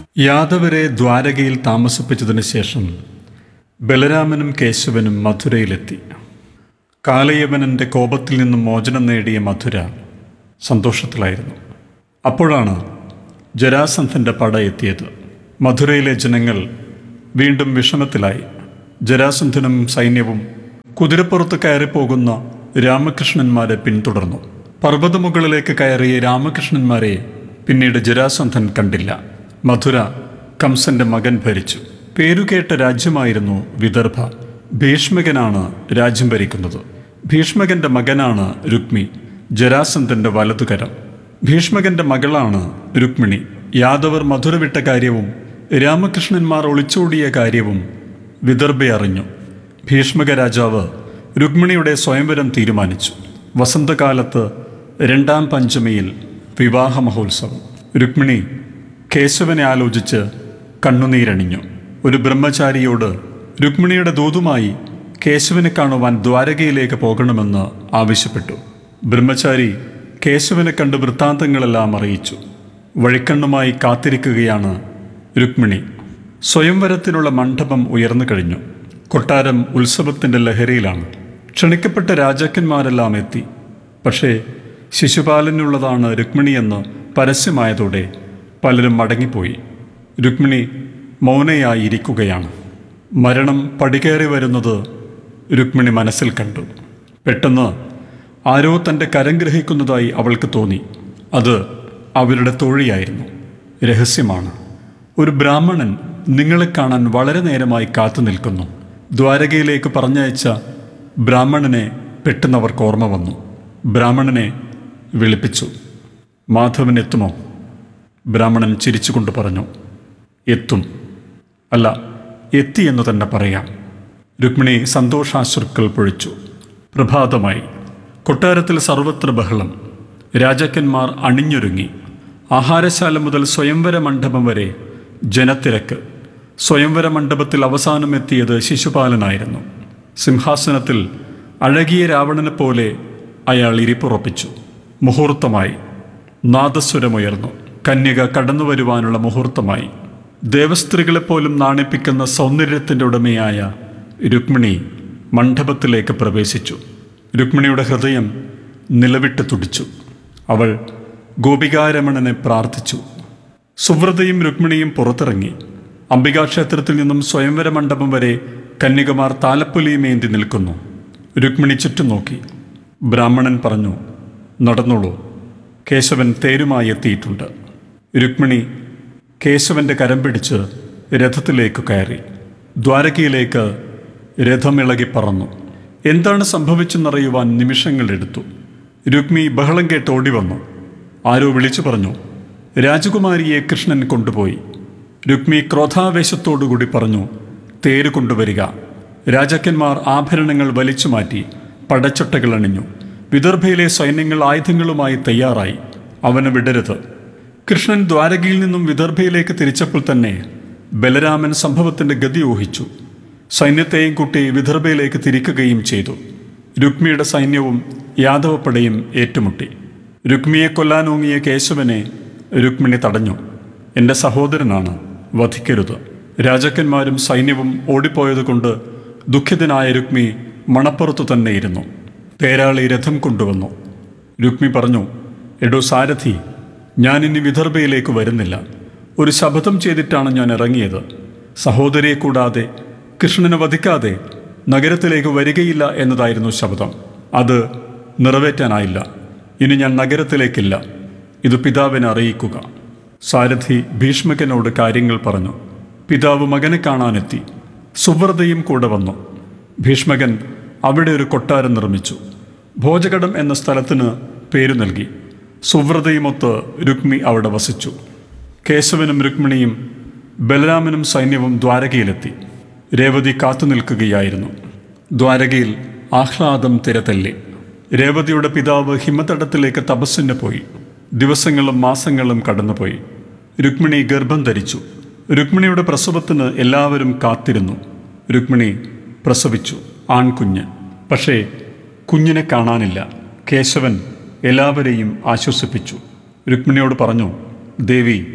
യാദവരെ ദ്വാരകയിൽ താമസിപ്പിച്ചതിന് ശേഷം ബലരാമനും കേശവനും മധുരയിലെത്തി കാലയവനൻ്റെ കോപത്തിൽ നിന്നും മോചനം നേടിയ മധുര സന്തോഷത്തിലായിരുന്നു അപ്പോഴാണ് ജരാസന്ധൻ്റെ പട എത്തിയത് മധുരയിലെ ജനങ്ങൾ വീണ്ടും വിഷമത്തിലായി ജരാസന്ധനും സൈന്യവും കുതിരപ്പുറത്ത് കയറിപ്പോകുന്ന രാമകൃഷ്ണന്മാരെ പിന്തുടർന്നു പർവ്വതമുകളിലേക്ക് കയറിയ രാമകൃഷ്ണന്മാരെ പിന്നീട് ജരാസന്ധൻ കണ്ടില്ല മധുര കംസന്റെ മകൻ ഭരിച്ചു പേരുകേട്ട രാജ്യമായിരുന്നു വിദർഭ ഭീഷ്മകനാണ് രാജ്യം ഭരിക്കുന്നത് ഭീഷ്മകന്റെ മകനാണ് രുക്മി ജരാസന്ധന്റെ വലതുകരം ഭീഷ്മകന്റെ മകളാണ് രുക്മിണി യാദവർ മധുര വിട്ട കാര്യവും രാമകൃഷ്ണന്മാർ ഒളിച്ചോടിയ കാര്യവും വിദർഭ അറിഞ്ഞു ഭീഷ്മക രാജാവ് രുക്മിണിയുടെ സ്വയംവരം തീരുമാനിച്ചു വസന്തകാലത്ത് രണ്ടാം പഞ്ചമിയിൽ വിവാഹ മഹോത്സവം രുക്മിണി കേശവനെ ആലോചിച്ച് കണ്ണുനീരണിഞ്ഞു ഒരു ബ്രഹ്മചാരിയോട് രുക്മിണിയുടെ ദൂതുമായി കേശവനെ കാണുവാൻ ദ്വാരകയിലേക്ക് പോകണമെന്ന് ആവശ്യപ്പെട്ടു ബ്രഹ്മചാരി കേശവനെ കണ്ട് വൃത്താന്തങ്ങളെല്ലാം അറിയിച്ചു വഴിക്കണ്ണുമായി കാത്തിരിക്കുകയാണ് രുക്മിണി സ്വയംവരത്തിനുള്ള മണ്ഡപം ഉയർന്നു കഴിഞ്ഞു കൊട്ടാരം ഉത്സവത്തിൻ്റെ ലഹരിയിലാണ് ക്ഷണിക്കപ്പെട്ട രാജാക്കന്മാരെല്ലാം എത്തി പക്ഷേ ശിശുപാലനുള്ളതാണ് രുക്മിണിയെന്ന് പരസ്യമായതോടെ പലരും മടങ്ങിപ്പോയി രുക്മിണി മൗനയായി ഇരിക്കുകയാണ് മരണം പടികേറി വരുന്നത് രുക്മിണി മനസ്സിൽ കണ്ടു പെട്ടെന്ന് ആരോ തൻ്റെ കരം ഗ്രഹിക്കുന്നതായി അവൾക്ക് തോന്നി അത് അവരുടെ തോഴിയായിരുന്നു രഹസ്യമാണ് ഒരു ബ്രാഹ്മണൻ നിങ്ങളെ കാണാൻ വളരെ നേരമായി കാത്തു നിൽക്കുന്നു ദ്വാരകയിലേക്ക് പറഞ്ഞയച്ച ബ്രാഹ്മണനെ പെട്ടെന്ന് അവർക്ക് ഓർമ്മ വന്നു ബ്രാഹ്മണനെ വിളിപ്പിച്ചു മാധവൻ എത്തുമോ ബ്രാഹ്മണൻ ചിരിച്ചുകൊണ്ട് പറഞ്ഞു എത്തും അല്ല എത്തി എന്ന് തന്നെ പറയാം രുക്മിണി സന്തോഷാശ്രുക്കൾ പൊഴിച്ചു പ്രഭാതമായി കൊട്ടാരത്തിൽ സർവത്ര ബഹളം രാജാക്കന്മാർ അണിഞ്ഞൊരുങ്ങി ആഹാരശാല മുതൽ സ്വയംവര മണ്ഡപം വരെ ജനത്തിരക്ക് സ്വയംവര മണ്ഡപത്തിൽ അവസാനം എത്തിയത് ശിശുപാലനായിരുന്നു സിംഹാസനത്തിൽ അഴകിയ രാവണനെ പോലെ അയാൾ ഇരിപ്പുറപ്പിച്ചു മുഹൂർത്തമായി നാദസ്വരമുയർന്നു കന്യക കടന്നു വരുവാനുള്ള മുഹൂർത്തമായി ദേവസ്ത്രീകളെപ്പോലും നാണിപ്പിക്കുന്ന സൗന്ദര്യത്തിൻ്റെ ഉടമയായ രുക്മിണി മണ്ഡപത്തിലേക്ക് പ്രവേശിച്ചു രുക്മിണിയുടെ ഹൃദയം നിലവിട്ട് തുടിച്ചു അവൾ ഗോപികാരമണനെ പ്രാർത്ഥിച്ചു സുവ്രതയും രുക്മിണിയും പുറത്തിറങ്ങി അംബികാക്ഷേത്രത്തിൽ നിന്നും സ്വയംവര മണ്ഡപം വരെ കന്യകമാർ താലപ്പൊലിയുമേന്തി നിൽക്കുന്നു രുക്മിണി ചുറ്റും നോക്കി ബ്രാഹ്മണൻ പറഞ്ഞു നടന്നോളൂ കേശവൻ തേരുമായി എത്തിയിട്ടുണ്ട് രുക്മിണി കേശവന്റെ കരം പിടിച്ച് രഥത്തിലേക്ക് കയറി ദ്വാരകയിലേക്ക് രഥമിളകി പറന്നു എന്താണ് സംഭവിച്ചെന്നറിയുവാൻ നിമിഷങ്ങളെടുത്തു രുക്മി ബഹളം കേട്ട് ഓടി വന്നു ആരോ വിളിച്ചു പറഞ്ഞു രാജകുമാരിയെ കൃഷ്ണൻ കൊണ്ടുപോയി രുക്മി ക്രോധാവേശത്തോടുകൂടി പറഞ്ഞു തേര് കൊണ്ടുവരിക രാജാക്കന്മാർ ആഭരണങ്ങൾ വലിച്ചു മാറ്റി പടച്ചട്ടകൾ അണിഞ്ഞു വിദർഭയിലെ സൈന്യങ്ങൾ ആയുധങ്ങളുമായി തയ്യാറായി അവനെ വിടരുത് കൃഷ്ണൻ ദ്വാരകയിൽ നിന്നും വിദർഭയിലേക്ക് തിരിച്ചപ്പോൾ തന്നെ ബലരാമൻ സംഭവത്തിന്റെ ഗതി ഊഹിച്ചു സൈന്യത്തെയും കൂട്ടി വിദർഭയിലേക്ക് തിരിക്കുകയും ചെയ്തു രുക്മിയുടെ സൈന്യവും യാദവപ്പടയും ഏറ്റുമുട്ടി രുക്മിയെ കൊല്ലാനോങ്ങിയ കേശവനെ രുക്മിണി തടഞ്ഞു എൻ്റെ സഹോദരനാണ് വധിക്കരുത് രാജാക്കന്മാരും സൈന്യവും ഓടിപ്പോയതുകൊണ്ട് ദുഃഖിതനായ രുക്മി മണപ്പുറത്തു തന്നെ ഇരുന്നു തേരാളി രഥം കൊണ്ടുവന്നു രുക്മി പറഞ്ഞു എടോ സാരഥി ഞാൻ ഇനി വിദർഭയിലേക്ക് വരുന്നില്ല ഒരു ശപഥം ചെയ്തിട്ടാണ് ഞാൻ ഇറങ്ങിയത് സഹോദരിയെ കൂടാതെ കൃഷ്ണനെ വധിക്കാതെ നഗരത്തിലേക്ക് വരികയില്ല എന്നതായിരുന്നു ശപഥം അത് നിറവേറ്റാനായില്ല ഇനി ഞാൻ നഗരത്തിലേക്കില്ല ഇത് പിതാവിനെ അറിയിക്കുക സാരഥി ഭീഷ്മകനോട് കാര്യങ്ങൾ പറഞ്ഞു പിതാവ് മകനെ കാണാനെത്തി സുവ്രതയും കൂടെ വന്നു ഭീഷ്മകൻ അവിടെ ഒരു കൊട്ടാരം നിർമ്മിച്ചു ഭോജകടം എന്ന സ്ഥലത്തിന് പേരു നൽകി സുവ്രതയുമൊത്ത് രുക്മി അവിടെ വസിച്ചു കേശവനും രുക്മിണിയും ബലരാമനും സൈന്യവും ദ്വാരകയിലെത്തി രേവതി കാത്തു നിൽക്കുകയായിരുന്നു ദ്വാരകയിൽ ആഹ്ലാദം തിരതല്ലി രേവതിയുടെ പിതാവ് ഹിമതടത്തിലേക്ക് തപസ്സിന് പോയി ദിവസങ്ങളും മാസങ്ങളും കടന്നുപോയി രുക്മിണി ഗർഭം ധരിച്ചു രുക്മിണിയുടെ പ്രസവത്തിന് എല്ലാവരും കാത്തിരുന്നു രുക്മിണി പ്രസവിച്ചു ആൺകുഞ്ഞ് പക്ഷേ കുഞ്ഞിനെ കാണാനില്ല കേശവൻ എല്ലാവരെയും ആശ്വസിപ്പിച്ചു രുക്മിണിയോട് പറഞ്ഞു ദേവി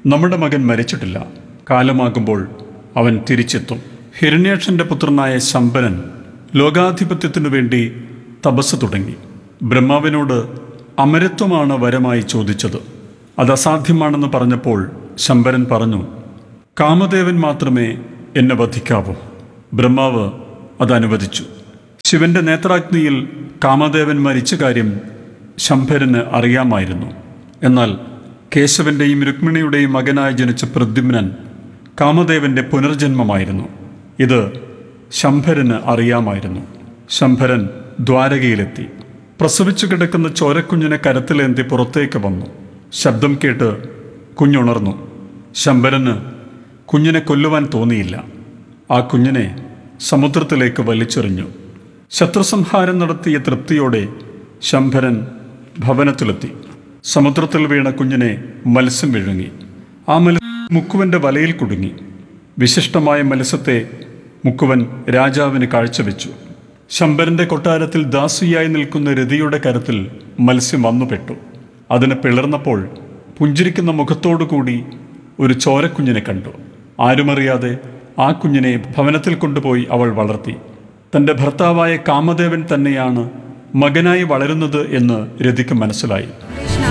നമ്മുടെ മകൻ മരിച്ചിട്ടില്ല കാലമാകുമ്പോൾ അവൻ തിരിച്ചെത്തും ഹിരണ്യാക്ഷന്റെ പുത്രനായ ശമ്പരൻ ലോകാധിപത്യത്തിനു വേണ്ടി തപസ് തുടങ്ങി ബ്രഹ്മാവിനോട് അമരത്വമാണ് വരമായി ചോദിച്ചത് അത് അസാധ്യമാണെന്ന് പറഞ്ഞപ്പോൾ ശമ്പരൻ പറഞ്ഞു കാമദേവൻ മാത്രമേ എന്നെ വധിക്കാവൂ ബ്രഹ്മാവ് അത് അനുവദിച്ചു ശിവന്റെ നേത്രാഗ്നിയിൽ കാമദേവൻ മരിച്ച കാര്യം ശംഭരന് അറിയാമായിരുന്നു എന്നാൽ കേശവന്റെയും രുക്മിണിയുടെയും മകനായി ജനിച്ച പ്രദ്യുമ്നൻ കാമദേവന്റെ പുനർജന്മമായിരുന്നു ഇത് ശംഭരന് അറിയാമായിരുന്നു ശംഭരൻ ദ്വാരകയിലെത്തി പ്രസവിച്ചു കിടക്കുന്ന ചോരക്കുഞ്ഞിനെ കരത്തിലേന്തി പുറത്തേക്ക് വന്നു ശബ്ദം കേട്ട് കുഞ്ഞുണർന്നു ശംഭരന് കുഞ്ഞിനെ കൊല്ലുവാൻ തോന്നിയില്ല ആ കുഞ്ഞിനെ സമുദ്രത്തിലേക്ക് വലിച്ചെറിഞ്ഞു ശത്രുസംഹാരം നടത്തിയ തൃപ്തിയോടെ ശംഭരൻ ഭവനത്തിലെത്തി സമുദ്രത്തിൽ വീണ കുഞ്ഞിനെ മത്സ്യം വിഴുങ്ങി ആ മത്സ്യം മുക്കുവന്റെ വലയിൽ കുടുങ്ങി വിശിഷ്ടമായ മത്സ്യത്തെ മുക്കുവൻ രാജാവിന് കാഴ്ചവെച്ചു ശംഭരന്റെ കൊട്ടാരത്തിൽ ദാസിയായി നിൽക്കുന്ന രതിയുടെ കരത്തിൽ മത്സ്യം വന്നുപെട്ടു അതിന് പിളർന്നപ്പോൾ പുഞ്ചിരിക്കുന്ന മുഖത്തോടുകൂടി ഒരു ചോരക്കുഞ്ഞിനെ കണ്ടു ആരുമറിയാതെ ആ കുഞ്ഞിനെ ഭവനത്തിൽ കൊണ്ടുപോയി അവൾ വളർത്തി തൻ്റെ ഭർത്താവായ കാമദേവൻ തന്നെയാണ് മകനായി വളരുന്നത് എന്ന് രതിക്ക് മനസ്സിലായി കൃഷ്ണ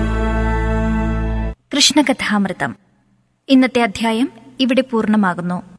കൃഷ്ണകഥാമൃതം ഇന്നത്തെ അധ്യായം ഇവിടെ പൂർണ്ണമാകുന്നു